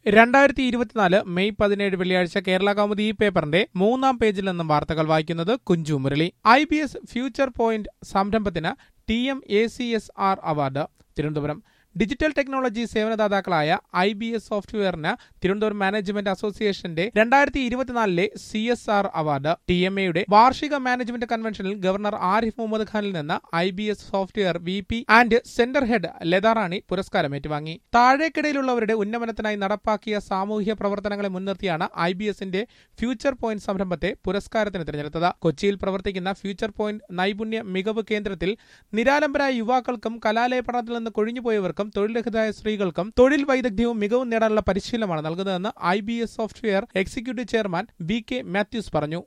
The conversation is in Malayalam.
രണ്ടായിരത്തി ഇരുപത്തിനാല് മെയ് പതിനേഴ് വെള്ളിയാഴ്ച കേരള കൗമുദി ഈ പേപ്പറിന്റെ മൂന്നാം പേജിൽ നിന്നും വാർത്തകൾ വായിക്കുന്നത് Kunchu Murali I B S future point സംരംഭത്തിന് T M A C S R award Thiruvananthapuram digital technology സേവനദാതാക്കളായ ഐ ബി എസ് സോഫ്റ്റ്വെയറിന് തിരുവനന്തപുരം മാനേജ്മെന്റ് അസോസിയേഷന്റെ രണ്ടായിരത്തി ഇരുപത്തിനാലിലെ C S R award T M എയുടെ വാർഷിക മാനേജ്മെന്റ് കൺവെൻഷനിൽ ഗവർണർ ആരിഫ് മുഹമ്മദ് ഖാനിൽ നിന്ന് I B S software V P and centre head Latharani പുരസ്കാരം ഏറ്റുവാങ്ങി താഴേക്കിടയിലുള്ളവരുടെ ഉന്നമനത്തിനായി നടപ്പാക്കിയ സാമൂഹ്യ പ്രവർത്തനങ്ങളെ മുൻനിർത്തിയാണ് ഐ ബി എസിന്റെ ഫ്യൂച്ചർ പോയിന്റ് സംരംഭത്തെ പുരസ്കാരത്തിന് തിരഞ്ഞെടുത്തത് കൊച്ചിയിൽ പ്രവർത്തിക്കുന്ന ഫ്യൂച്ചർ പോയിന്റ് നൈപുണ്യ മികവ് കേന്ദ്രത്തിൽ നിരാലംബരായ യുവാക്കൾക്കും കലാലയ പഠനത്തിൽ നിന്ന് കൊഴിഞ്ഞുപോയവർക്കും തൊഴിൽരഹിതരായ സ്ത്രീകൾക്കും തൊഴിൽ വൈദഗ്ധ്യവും മികവും നേടാനുള്ള പരിശീലനമാണ് നൽകുന്നതെന്ന് I B S software executive chairman V K Mathews പറഞ്ഞു